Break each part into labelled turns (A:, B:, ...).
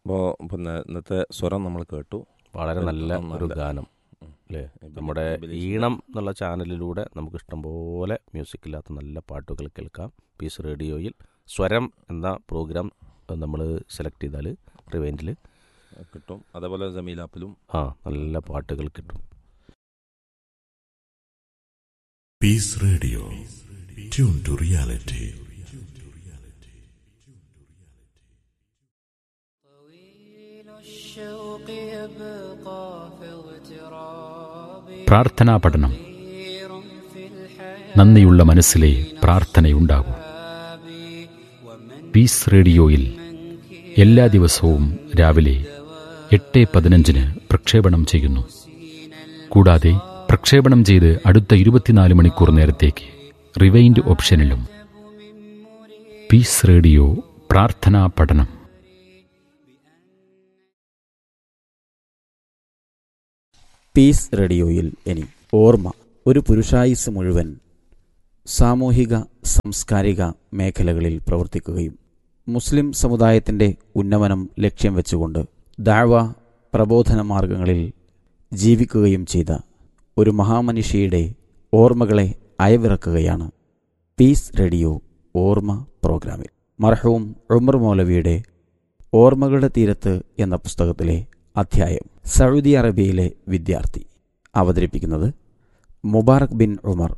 A: അപ്പോൾ പിന്നെ ഇന്നത്തെ സ്വരം നമ്മൾ കേട്ടു
B: വളരെ നല്ല
A: നല്ല-
B: ഒരു ഗാനം
A: ഉം.
B: അല്ലേ
A: ബിലി-
B: നമ്മുടെ
A: ബിലീഷ്
B: ഈണം എന്നുള്ള ചാനലിലൂടെ നമുക്ക് ഇഷ്ടംപോലെ മ്യൂസിക് ഇല്ലാത്ത നല്ല പാട്ടുകൾ കേൾക്കാം പീസ് റേഡിയോയിൽ സ്വരം എന്ന പ്രോഗ്രാം നമ്മൾ സെലക്ട് ചെയ്താൽ റിവൈൻഡിൽ
A: കിട്ടും അതേപോലെ ജമീൽ ആപ്പിലും
B: ആ നല്ല പാട്ടുകൾ കിട്ടും
C: Peace Radio. Tune to reality.
D: طويل الشوق يبقى في اغتراب
E: പ്രാർത്ഥനാ പഠനം
D: طير في الحياة
E: നന്ദിയുള്ള മനസ്സിലെ പ്രാർത്ഥനയുണ്ടാകും പീസ് റേഡിയോയിൽ എല്ലാ ദിവസവും രാവിലെ എട്ട് പതിനഞ്ചിന് പ്രക്ഷേപണം ചെയ്യുന്നു കൂടാതെ പ്രക്ഷേപണം ചെയ്ത് അടുത്ത ഇരുപത്തിനാല് മണിക്കൂർ നേരത്തേക്ക് റിവൈൻഡ് ഓപ്ഷനിലും പീസ് റേഡിയോ പ്രാർത്ഥനാ പഠനം
F: പീസ് റേഡിയോയിൽ ഇനി ഓർമ്മ ഒരു പുരുഷായുസ് മുഴുവൻ സാമൂഹിക സാംസ്കാരിക മേഖലകളിൽ പ്രവർത്തിക്കുകയും മുസ്ലിം സമുദായത്തിൻ്റെ ഉന്നമനം ലക്ഷ്യം വെച്ചുകൊണ്ട് ദാവ പ്രബോധന മാർഗങ്ങളിൽ ജീവിക്കുകയും ചെയ്ത ഒരു മഹാമനുഷ്യയുടെ ഓർമ്മകളെ അയവിറക്കുകയാണ് പീസ് റേഡിയോ ഓർമ്മ പ്രോഗ്രാമിൽ മർഹൂം ഉമർ മൗലവിയുടെ ഓർമ്മകളുടെ തീരത്ത് എന്ന പുസ്തകത്തിലെ അധ്യായം സൗദി അറേബ്യയിലെ വിദ്യാർത്ഥി അവതരിപ്പിക്കുന്നത് മുബാറക് ബിൻ ഉമർ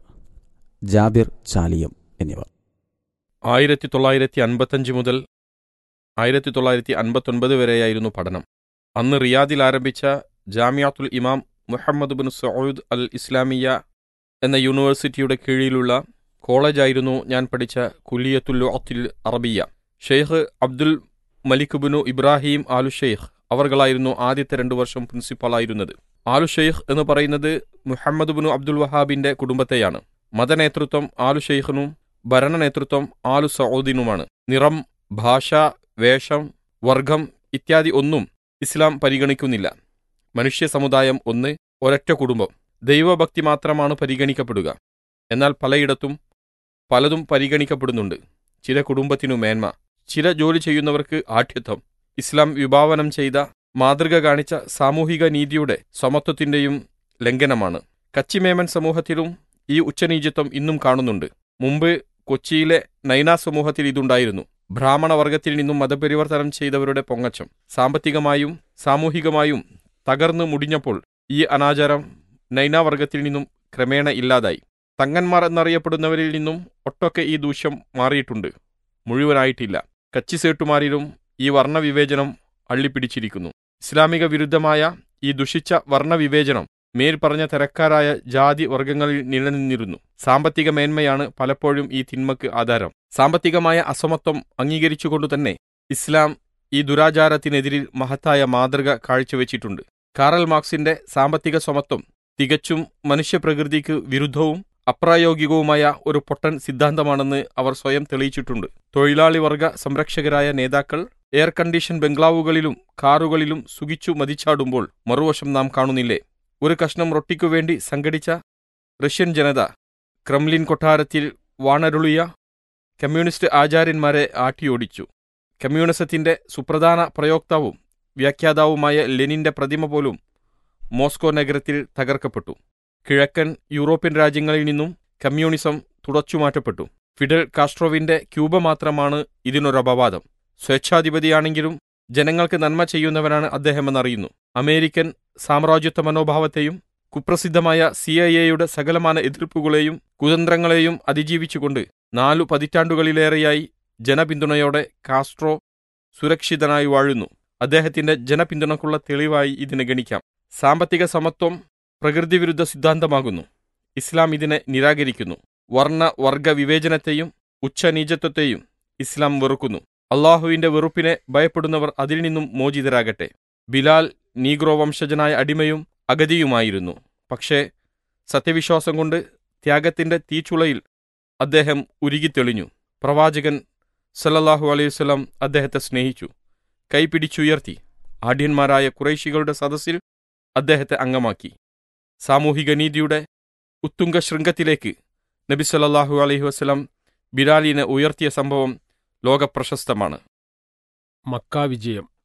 F: ജാബിർ ചാലിയം എന്നിവർ
G: ആയിരത്തി തൊള്ളായിരത്തി അൻപത്തഞ്ച് മുതൽ ആയിരത്തി തൊള്ളായിരത്തി അൻപത്തൊൻപത് വരെയായിരുന്നു പഠനം അന്ന് റിയാദിൽ ആരംഭിച്ച Jamiatul Imam Muhammad bin Saud al Islamiya എന്ന യൂണിവേഴ്സിറ്റിയുടെ കീഴിലുള്ള കോളേജായിരുന്നു ഞാൻ പഠിച്ച കുലിയത്തുൽ അത്തിൽ അറബിയ ഷെയ്ഖ് അബ്ദുൽ മലിക് ബിനു ഇബ്രാഹിം ആലു ഷെയ്ഖ് അവർകളായിരുന്നു ആദ്യത്തെ രണ്ടു വർഷം പ്രിൻസിപ്പളായിരുന്നത് ആലു ഷെയ്ഖ് എന്ന് പറയുന്നത് മുഹമ്മദ് ബിനു അബ്ദുൽ വഹാബിന്റെ കുടുംബത്തെയാണ് മതനേതൃത്വം ആലു ഷെയ്ഖിനും ഭരണനേതൃത്വം ആലു സൗദിനുമാണ് നിറം ഭാഷ വേഷം വർഗം ഇത്യാദി ഒന്നും ഇസ്ലാം പരിഗണിക്കുന്നില്ല മനുഷ്യ സമുദായം ഒന്ന് ഒരൊറ്റ കുടുംബം ദൈവഭക്തി മാത്രമാണ് പരിഗണിക്കപ്പെടുക എന്നാൽ പലയിടത്തും പലതും പരിഗണിക്കപ്പെടുന്നുണ്ട് ചില കുടുംബത്തിനു മേന്മ ചില ജോലി ചെയ്യുന്നവർക്ക് ആഠ്യത്വം ഇസ്ലാം വിഭാവനം ചെയ്ത മാതൃക കാണിച്ച സാമൂഹിക നീതിയുടെ സമത്വത്തിന്റെയും ലംഘനമാണ് കച്ചിമേമൻ സമൂഹത്തിലും ഈ ഉച്ചനീചത്വം ഇന്നും കാണുന്നുണ്ട് മുമ്പ് കൊച്ചിയിലെ നൈന സമൂഹത്തിൽ ഇതുണ്ടായിരുന്നു ബ്രാഹ്മണ വർഗത്തിൽ നിന്നും മതപരിവർത്തനം ചെയ്തവരുടെ പൊങ്ങച്ചം സാമ്പത്തികമായും സാമൂഹികമായും തകർന്നു മുടിഞ്ഞപ്പോൾ ഈ അനാചാരം നൈന വർഗത്തിൽ നിന്നും ക്രമേണ ഇല്ലാതായി തങ്ങന്മാർ എന്നറിയപ്പെടുന്നവരിൽ നിന്നും ഒട്ടൊക്കെ ഈ ദൂഷ്യം മാറിയിട്ടുണ്ട് മുഴുവനായിട്ടില്ല കച്ചിസേട്ടുമാരിലും ഈ വർണ്ണവിവേചനം അള്ളിപ്പിടിച്ചിരിക്കുന്നു ഇസ്ലാമിക വിരുദ്ധമായ ഈ ദുഷിച്ച വർണ്ണവിവേചനം മേൽപ്പറഞ്ഞ തരക്കാരായ ജാതി വർഗങ്ങളിൽ നിലനിന്നിരുന്നു സാമ്പത്തിക മേന്മയാണ് പലപ്പോഴും ഈ തിന്മക്ക് ആധാരം സാമ്പത്തികമായ അസമത്വം അംഗീകരിച്ചുകൊണ്ടു തന്നെ ഇസ്ലാം ഈ ദുരാചാരത്തിനെതിരിൽ മഹത്തായ മാതൃക കാഴ്ചവെച്ചിട്ടുണ്ട് കാറൽ മാർക്സിന്റെ സാമ്പത്തിക സമത്വം തികച്ചും മനുഷ്യപ്രകൃതിക്ക് വിരുദ്ധവും അപ്രായോഗികവുമായ ഒരു പൊട്ടൻ സിദ്ധാന്തമാണെന്ന് അവർ സ്വയം തെളിയിച്ചിട്ടുണ്ട് തൊഴിലാളി വർഗ സംരക്ഷകരായ നേതാക്കൾ എയർ കണ്ടീഷൻ ബംഗ്ലാവുകളിലും കാറുകളിലും സുഖിച്ചു മതിച്ചാടുമ്പോൾ മറുവശം നാം കാണുന്നില്ലേ ഒരു കഷ്ണം റൊട്ടിക്കു വേണ്ടി സംഘടിച്ച റഷ്യൻ ജനത ക്രെംലിൻ കൊട്ടാരത്തിൽ വാണരുളിയ കമ്മ്യൂണിസ്റ്റ് ആചാര്യന്മാരെ ആട്ടിയോടിച്ചു കമ്മ്യൂണിസത്തിന്റെ സുപ്രധാന പ്രയോക്താവും വ്യാഖ്യാതാവുമായ ലെനിന്റെ പ്രതിമ പോലും മോസ്കോ നഗരത്തിൽ തകർക്കപ്പെട്ടു കിഴക്കൻ യൂറോപ്യൻ രാജ്യങ്ങളിൽ നിന്നും കമ്മ്യൂണിസം തുടച്ചുമാറ്റപ്പെട്ടു ഫിഡൽ കാസ്ട്രോവിന്റെ ക്യൂബ മാത്രമാണ് ഇതിനൊരപവാദം സ്വേച്ഛാധിപതിയാണെങ്കിലും ജനങ്ങൾക്ക് നന്മ ചെയ്യുന്നവനാണ് അദ്ദേഹമെന്നറിയുന്നു അമേരിക്കൻ സാമ്രാജ്യത്വ മനോഭാവത്തെയും കുപ്രസിദ്ധമായ സി ഐ എയുടെ സകലമാന എതിർപ്പുകളെയും കുതന്ത്രങ്ങളെയും അതിജീവിച്ചുകൊണ്ട് നാലു പതിറ്റാണ്ടുകളിലേറെയായി ജനപിന്തുണയോടെ കാസ്ട്രോ സുരക്ഷിതനായി വാഴുന്നു അദ്ദേഹത്തിന്റെ ജനപിന്തുണക്കുള്ള തെളിവായി ഇതിനെ ഗണിക്കാം സാമ്പത്തിക സമത്വം പ്രകൃതിവിരുദ്ധ സിദ്ധാന്തമാകുന്നു ഇസ്ലാം ഇതിനെ നിരാകരിക്കുന്നു വർണ്ണ വർഗ വിവേചനത്തെയും ഉച്ചനീചത്വത്തെയും ഇസ്ലാം വെറുക്കുന്നു അള്ളാഹുവിന്റെ വെറുപ്പിനെ ഭയപ്പെടുന്നവർ അതിൽ നിന്നും മോചിതരാകട്ടെ ബിലാൽ നീഗ്രോ വംശജനായ അടിമയും അഗതിയുമായിരുന്നു പക്ഷേ സത്യവിശ്വാസം കൊണ്ട് ത്യാഗത്തിന്റെ തീച്ചുളയിൽ അദ്ദേഹം ഉരുകിത്തെളിഞ്ഞു പ്രവാചകൻ സല്ലല്ലാഹു അലൈവല്ലം അദ്ദേഹത്തെ സ്നേഹിച്ചു കൈപിടിച്ചുയർത്തി ആഢ്യന്മാരായ കുറേശികളുടെ സദസ്സിൽ അദ്ദേഹത്തെ അംഗമാക്കി സാമൂഹിക നീതിയുടെ ഉത്തുംഗ ശൃംഗത്തിലേക്ക് നബി സല്ലല്ലാഹു അലൈഹി വസല്ലം ബിലാലിനെ ഉയർത്തിയ സംഭവം ലോകപ്രശസ്തമാണ്
H: മക്ക വിജയം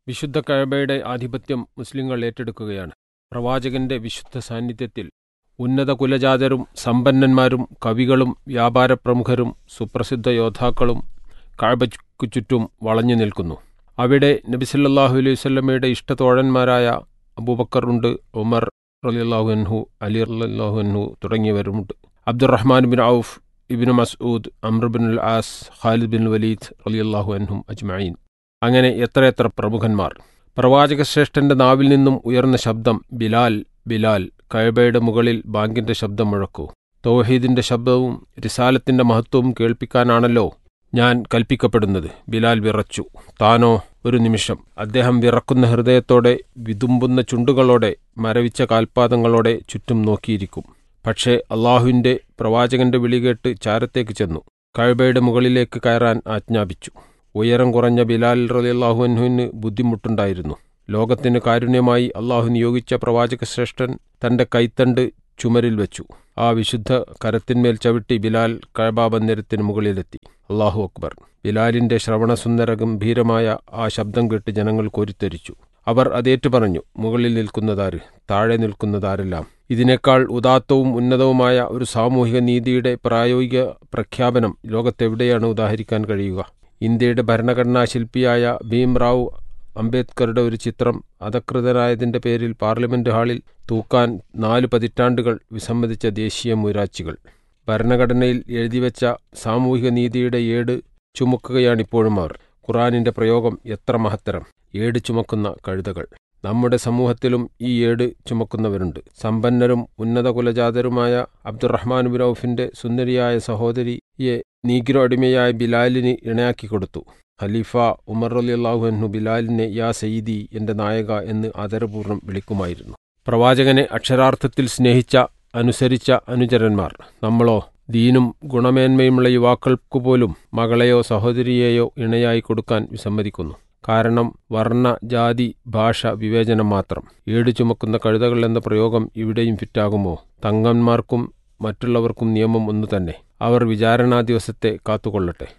H: വിശുദ്ധ കഴബയുടെ ആധിപത്യം മുസ്ലിങ്ങൾ ഏറ്റെടുക്കുകയാണ് പ്രവാചകന്റെ വിശുദ്ധ സാന്നിധ്യത്തിൽ ഉന്നത കുലജാതരും സമ്പന്നന്മാരും കവികളും വ്യാപാര പ്രമുഖരും സുപ്രസിദ്ധ യോദ്ധാക്കളും കഴബയ്ക്കു ചുറ്റും വളഞ്ഞു നിൽക്കുന്നു അവിടെ നബിസല്ലാഹു അലൈഹി വല്ലമയുടെ ഇഷ്ടതോഴന്മാരായ അബൂബക്കറുണ്ട് ഉമർ റലിയല്ലാഹു അൻഹു അലി റലിയല്ലാഹു അൻഹു തുടങ്ങിയവരുമുണ്ട് Abdurrahman bin Auf ibn Masood Amr bin al Aas Khalid bin Walid റലിയല്ലാഹു അൻഹും അജ്മഈൻ അങ്ങനെ എത്രയെത്ര പ്രമുഖന്മാർ പ്രവാചക ശ്രേഷ്ഠന്റെ നാവിൽ നിന്നും ഉയർന്ന ശബ്ദം ബിലാൽ ബിലാൽ കഴബയുടെ മുകളിൽ ബാങ്കിന്റെ ശബ്ദം മുഴക്കൂ തൗഹീദിന്റെ ശബ്ദവും റിസാലത്തിന്റെ മഹത്വവും കേൾപ്പിക്കാനാണല്ലോ ഞാൻ കൽപ്പിക്കപ്പെടുന്നത് ബിലാൽ വിറച്ചു താനോ ഒരു നിമിഷം അദ്ദേഹം വിറക്കുന്ന ഹൃദയത്തോടെ വിതുമ്പുന്ന ചുണ്ടുകളോടെ മരവിച്ച കാൽപാദങ്ങളോടെ ചുറ്റും നോക്കിയിരിക്കും പക്ഷേ അള്ളാഹുവിന്റെ പ്രവാചകന്റെ വിളി കേട്ട് ചാരത്തേക്ക് ചെന്നു കഴബയുടെ മുകളിലേക്ക് കയറാൻ ആജ്ഞാപിച്ചു ഉയരം കുറഞ്ഞ ബിലാൽ റലിയല്ലാഹു അൻഹുവിന് ബുദ്ധിമുട്ടുണ്ടായിരുന്നു ലോകത്തിന് കാരുണ്യമായി അള്ളാഹു നിയോഗിച്ച പ്രവാചക ശ്രേഷ്ഠൻ തന്റെ കൈത്തണ്ട് ചുമരിൽ വെച്ചു ആ വിശുദ്ധ കരത്തിന്മേൽ ചവിട്ടി ബിലാൽ കഴബാബന്ദരത്തിന് മുകളിലെത്തി അള്ളാഹു അക്ബർ ബിലാലിന്റെ ശ്രവണസുന്ദര ഗംഭീരമായ ആ ശബ്ദം കേട്ട് ജനങ്ങൾ കോരിത്തെരിച്ചു അവർ അതേറ്റു പറഞ്ഞു മുകളിൽ നിൽക്കുന്നതാര് താഴെ നിൽക്കുന്നതാരെല്ലാം ഇതിനേക്കാൾ ഉദാത്തവും ഉന്നതവുമായ ഒരു സാമൂഹിക നീതിയുടെ പ്രായോഗിക പ്രഖ്യാപനം ലോകത്തെവിടെയാണ് ഉദാഹരിക്കാൻ കഴിയുക ഇന്ത്യയുടെ ഭരണഘടനാ ശില്പിയായ ഭീംറാവു അംബേദ്കറുടെ ഒരു ചിത്രം അധകൃതരായതിന്റെ പേരിൽ പാർലമെന്റ് ഹാളിൽ തൂക്കാൻ നാല് പതിറ്റാണ്ടുകൾ വിസമ്മതിച്ച ദേശീയ മൂരാച്ചികൾ ഭരണഘടനയിൽ എഴുതിവെച്ച സാമൂഹിക നീതിയുടെ ഏട് ചുമക്കുകയാണിപ്പോഴും അവർ ഖുറാനിന്റെ പ്രയോഗം എത്ര മഹത്തരം ഏട് ചുമക്കുന്ന കഴുതകൾ നമ്മുടെ സമൂഹത്തിലും ഈ ഏട് ചുമക്കുന്നവരുണ്ട് സമ്പന്നരും ഉന്നത കുലജാതരുമായ അബ്ദുറഹ്മാൻ ബിൻ ഔഫിന്റെ സുന്ദരിയായ സഹോദരിയെ നീഗ്രോ അടിമയായ ബിലാലിന് ഇണയാക്കി കൊടുത്തു ഖലീഫ ഉമർ അലിയല്ലാഹു അൻഹു ബിലാലിനെ യാ സയ്യിദി എന്റെ നായക എന്ന് ആദരപൂർവ്വം വിളിക്കുമായിരുന്നു പ്രവാചകനെ അക്ഷരാർത്ഥത്തിൽ സ്നേഹിച്ച അനുസരിച്ച അനുചരന്മാർ നമ്മളോ ദീനും ഗുണമേന്മയുമുള്ള യുവാക്കൾക്കു പോലും മകളെയോ സഹോദരിയെയോ ഇണയായി കൊടുക്കാൻ വിസമ്മതിക്കുന്നു കാരണം വർണ്ണ ജാതി ഭാഷ വിവേചനം മാത്രം ഏട് ചുമക്കുന്ന കഴുതകൾ എന്ന പ്രയോഗം ഇവിടെയും ഫിറ്റാകുമോ തങ്ങന്മാർക്കും മറ്റുള്ളവർക്കും നിയമം ഒന്നു തന്നെ അവർ വിചാരണാ ദിവസത്തെ കാത്തുകൊള്ളട്ടെ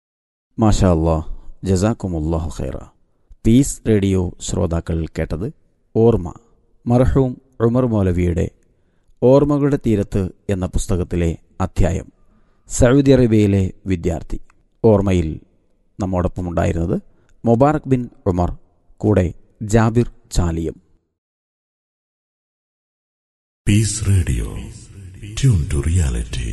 F: മാഷാ അല്ലാ ജസാക്കുമുല്ലാഹു ഖൈറ പീസ് റേഡിയോ ശ്രോതാക്കൾ കേട്ടത് ഓർമ്മ മർഹൂം ഉമർ മൗലവിയുടെ ഓർമ്മകളുടെ തീരത്ത് എന്ന പുസ്തകത്തിലെ അധ്യായം സൗദി അറേബ്യയിലെ വിദ്യാർത്ഥി ഓർമ്മയിൽ നമ്മോടൊപ്പം ഉണ്ടായിരുന്നത് മുബാറക് ബിൻ ഉമർ കൂടെ Jabir Chaliyam
C: Peace Radio. Tune to reality.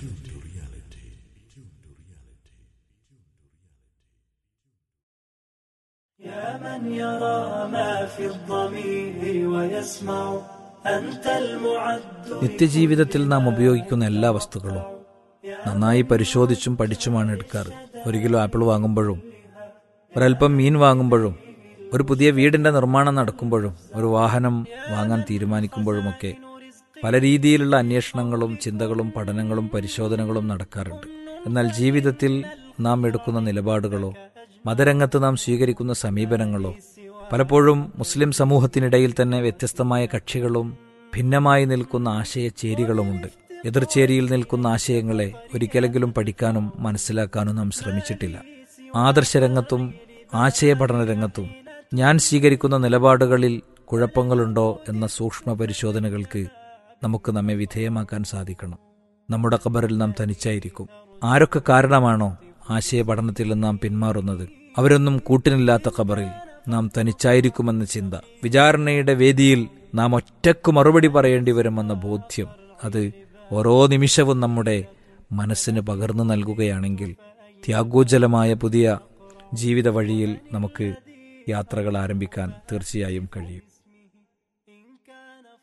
I: يا من يرى ما في الضمير ويسمع أنت المعد
J: നിത്യജീവിതത്തിൽ നാം ഉപയോഗിക്കുന്ന എല്ലാ വസ്തുക്കളും നന്നായി പരിശോധിച്ചും പഠിച്ചുമാണ് എടുക്കാറ് ഒരു കിലോ ആപ്പിൾ വാങ്ങുമ്പോഴും ഒരൽപ്പം മീൻ വാങ്ങുമ്പോഴും ഒരു പുതിയ വീടിന്റെ നിർമ്മാണം നടക്കുമ്പോഴും ഒരു വാഹനം വാങ്ങാൻ തീരുമാനിക്കുമ്പോഴുമൊക്കെ പല രീതിയിലുള്ള അന്വേഷണങ്ങളും ചിന്തകളും പഠനങ്ങളും പരിശോധനകളും നടക്കാറുണ്ട് എന്നാൽ ജീവിതത്തിൽ നാം എടുക്കുന്ന നിലപാടുകളോ മതരംഗത്ത് നാം സ്വീകരിക്കുന്ന സമീപനങ്ങളോ പലപ്പോഴും മുസ്ലിം സമൂഹത്തിനിടയിൽ തന്നെ വ്യത്യസ്തമായ കക്ഷികളും ഭിന്നമായി നിൽക്കുന്ന ആശയചേരികളുമുണ്ട് എതിർചേരിയിൽ നിൽക്കുന്ന ആശയങ്ങളെ ഒരിക്കലെങ്കിലും പഠിക്കാനും മനസ്സിലാക്കാനും നാം ശ്രമിച്ചിട്ടില്ല ആദർശരംഗത്തും ആശയപഠന രംഗത്തും ഞാൻ സ്വീകരിക്കുന്ന നിലപാടുകളിൽ കുഴപ്പങ്ങളുണ്ടോ എന്ന സൂക്ഷ്മ പരിശോധനകൾക്ക് നമുക്ക് നമ്മെ വിധേയമാക്കാൻ സാധിക്കണം നമ്മുടെ ഖബറിൽ നാം തനിച്ചായിരിക്കും ആരൊക്കെ കാരണമാണോ ആശയപഠനത്തിൽ നാം പിന്മാറുന്നത് അവരൊന്നും കൂട്ടിനില്ലാത്ത ഖബറിൽ നാം തനിച്ചായിരിക്കുമെന്ന ചിന്ത വിചാരണയുടെ വേദിയിൽ നാം ഒറ്റക്ക് മറുപടി പറയേണ്ടി വരുമെന്ന ബോധ്യം അത് ഓരോ നിമിഷവും നമ്മുടെ മനസ്സിന് പകർന്നു നൽകുകയാണെങ്കിൽ ത്യാഗോജ്ജലമായ പുതിയ ജീവിത വഴിയിൽ നമുക്ക് യാത്രകൾ ആരംഭിക്കാൻ തീർച്ചയായും കഴിയും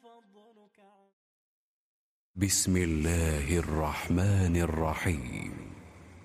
K: بسم الله الرحمن الرحيم